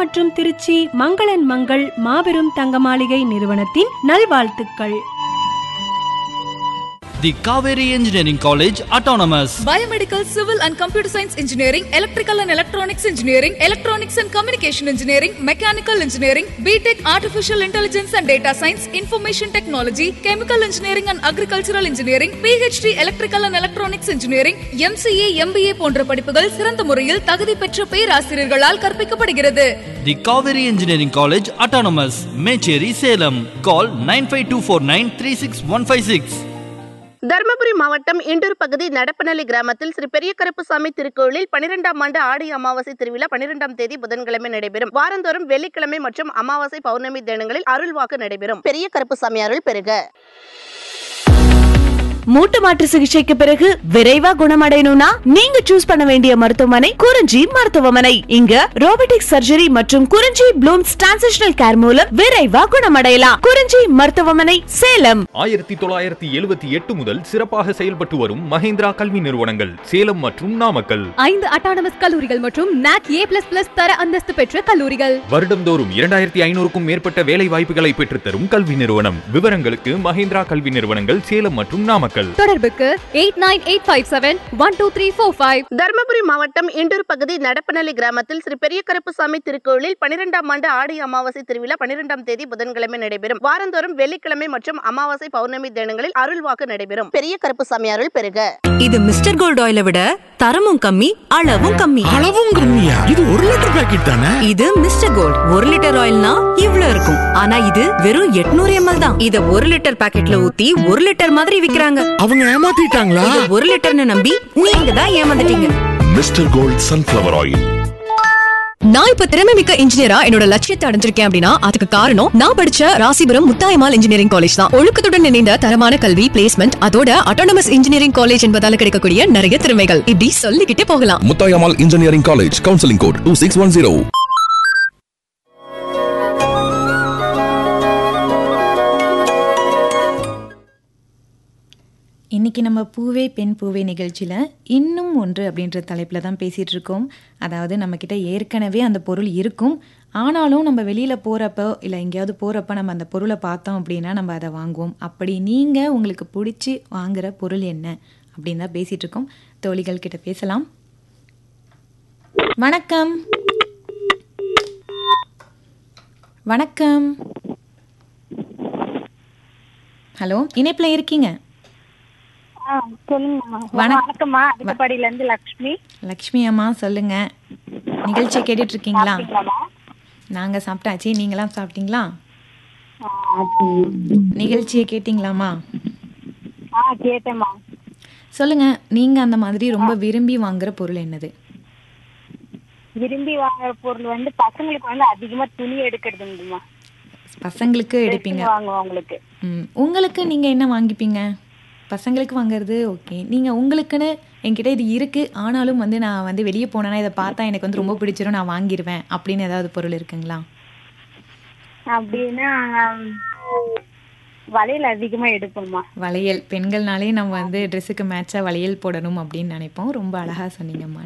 மற்றும் திருச்சி மங்களன் மங்கள் மாபெரும் தங்க மாளிகை நிறுவனத்தின் நல்வாழ்த்துக்கள் The Kaveri Engineering College Autonomous. Biomedical, Civil and Computer Science Engineering, Electrical and Electronics Engineering, Electronics and Communication Engineering, Mechanical Engineering, BTech Artificial Intelligence and Data Science, Information Technology, Chemical Engineering and Agricultural Engineering, PhD Electrical and Electronics Engineering, MCA, MBA போன்ற படிப்புகள் சிறந்த முறையில் தகுதி பெற்ற பேராசிரியர்களால் கற்பிக்கப்படுகிறது The Kaveri Engineering College Autonomous. Mecheri Salem. Call 95249 36156. Dharmapuri மாவட்டம் இண்டூர் பகுதி நடப்பநல்லி கிராமத்தில் ஸ்ரீ பெரிய கருப்புசாமி திருக்கோயிலில் பனிரெண்டாம் ஆண்டு ஆடி அமாவாசை திருவிழா பனிரெண்டாம் தேதி புதன்கிழமை நடைபெறும் வாரந்தோறும் வெள்ளிக்கிழமை மற்றும் அமாவாசை பௌர்ணமி தினங்களில் அருள்வாக்கு நடைபெறும் பெரிய கருப்புசாமி அருள் பெருக மூட்டு மாற்று சிகிச்சைக்கு பிறகு விரைவா குணமடையணும்னா நீங்க சூஸ் பண்ண வேண்டிய மருத்துவமனை குறிஞ்சி மருத்துவமனை இங்க ரோபோட்டிக் சர்ஜரி மற்றும் குறிஞ்சி ப்ளூம்ஸ் டிரான்சிஷனல் கேர் மூலம் விரைவா குணமடையலாம் குறிஞ்சி மருத்துவமனை சேலம் ஆயிரத்தி தொள்ளாயிரத்தி எழுபத்தி எட்டு முதல் சிறப்பாக செயல்பட்டு வரும் மஹேந்திரா கல்வி நிறுவனங்கள் சேலம் மற்றும் நாமக்கல் ஐந்து அட்டானமஸ் கல்லூரிகள் மற்றும் நாக் ஏ பிளஸ் பிளஸ் தர அந்தஸ்து பெற்ற கல்லூரிகள் வருடம்தோறும் இரண்டாயிரத்தி ஐநூறுக்கும் மேற்பட்ட வேலை வாய்ப்புகளை பெற்றுத்தரும் கல்வி நிறுவனம் விவரங்களுக்கு மஹேந்திரா கல்வி நிறுவனங்கள் சேலம் மற்றும் நாமக்கல் தொடர்புக்கு eight nine eight five seven one two three four five Dharmapuri மாவட்டம் இண்டூர் பகுதி நடப்பநல்லி கிராமத்தில் ஸ்ரீ பெரிய கருப்புசாமி திருக்கோயிலில் பனிரெண்டாம் ஆண்டு ஆடி அமாவாசை திருவிழா பனிரெண்டாம் தேதி புதன்கிழமை நடைபெறும் வாரந்தோறும் வெள்ளிக்கிழமை மற்றும் அமாவாசை பௌர்ணமி தினங்களில் அருள்வாக்கு நடைபெறும் பெரிய கருப்புசாமி அருள் பெருக இது மிஸ்டர் கோல்ட் ஆயிலை விட தரமும் கம்மி அளவும் கம்மி அளவும் கம்மியா இது ஒரு லிட்டர் பாக்கெட் தானே இது மிஸ்டர் கோல்ட் ஒரு லிட்டர் ஆயில்னா இவ்ளோ இருக்கும் ஆனா இது வெறும் 800 எம்எல் தான் இத ஒரு லிட்டர் பாக்கெட்ல ஊத்தி ஒரு லிட்டர் மாதிரி விக்கிறாங்க அவங்க ஏமாத்திட்டாங்களா இத ஒரு லிட்டர்னு நம்பி நீங்க தான் ஏமாந்துட்டீங்க மிஸ்டர் கோல்ட் சன்ஃபிளவர் ஆயில் நான் இப்ப திறமை மிக்க இன்ஜினியரா என்னோட லட்சியத்தை அடைஞ்சிருக்கேன் அப்படின்னா அதுக்கு காரணம் நான் படிச்ச ராசிபுரம் முத்தாயமால் இன்ஜினியரிங் காலேஜ் தான் ஒழுக்கத்துடன் இணைந்த தரமான கல்வி பிளேஸ்மெண்ட் அதோட அட்டானமஸ் இன்ஜினியரிங் காலேஜ் என்பதால கிடைக்கக்கூடிய நிறைய திறமைகள் இப்படி சொல்லிக்கிட்டே போகலாம் Muthayammal engineering college counselling code two six one zero இன்னைக்கு நம்ம பூவே பெண் பூவே நிகழ்ச்சியில் இன்னும் ஒன்று அப்படின்ற தலைப்பில் தான் பேசிகிட்டு இருக்கோம் அதாவது நம்மக்கிட்ட ஏற்கனவே அந்த பொருள் இருக்கும் ஆனாலும் நம்ம வெளியில் போகிறப்போ இல்லை எங்கேயாவது போகிறப்ப நம்ம அந்த பொருளை பார்த்தோம் அப்படின்னா நம்ம அதை வாங்குவோம் அப்படி நீங்கள் உங்களுக்கு பிடிச்சி வாங்குற பொருள் என்ன அப்படின்னு தான் பேசிகிட்டு இருக்கோம் தோழிகள் கிட்ட பேசலாம் வணக்கம் வணக்கம் ஹலோ இணைப்பில் இருக்கீங்க சொல்லுங்கம்மா வணக்~ வணக்கம்மா அதிகப்படியில இருந்து லக்ஷ்மி லக்ஷ்மி அம்மா சொல்லுங்க நிகழ்ச்சியை கேட்டுட்டு இருக்கீங்களா சாப்பிட்டீங்களாம்மா? நாங்க சாப்பிட்டாச்சு நீங்களாம் சாப்பிட்டீங்களா ஆ, ம். நிகழ்ச்சியை கேட்டிங்களாமா ஆ கேட்டேம்மா சொல்லுங்க நீங்க அந்த மாதிரி ரொம்ப விரும்பி வாங்குற பொருள் என்னது விரும்பி வாங்குற பொருள் வந்து பசங்களுக்கு வந்து அதிகமா துணி எடுக்கிறதுங்கம்மா பசங்களுக்கு எடுப்பீங்க வாங்குவோம் அவங்களுக்கு ம் உங்களுக்கு நீங்க என்ன வாங்கிப்பீங்க பசங்களுக்கு வாங்குறது ஓகே நீங்க உங்களுக்குன்னு என்கிட்ட இது இருக்கு ஆனாலும் வந்து நான் வந்து வெளியே போனேன்னா இதை பார்த்தா எனக்கு வந்து ரொம்ப பிடிச்சிரும் நான் வாங்கிடுவேன் அப்படின்னு ஏதாவது பொருள் இருக்குங்களா அப்படின்னா வளையல் அதிகமா எடுப்போம்மா வளையல் பெண்கள்னாலே நம்ம வந்து ட்ரெஸ்ஸுக்கு மேட்சாக வளையல் போடணும் அப்படின்னு நினைப்போம் ரொம்ப அழகாக சொன்னீங்கம்மா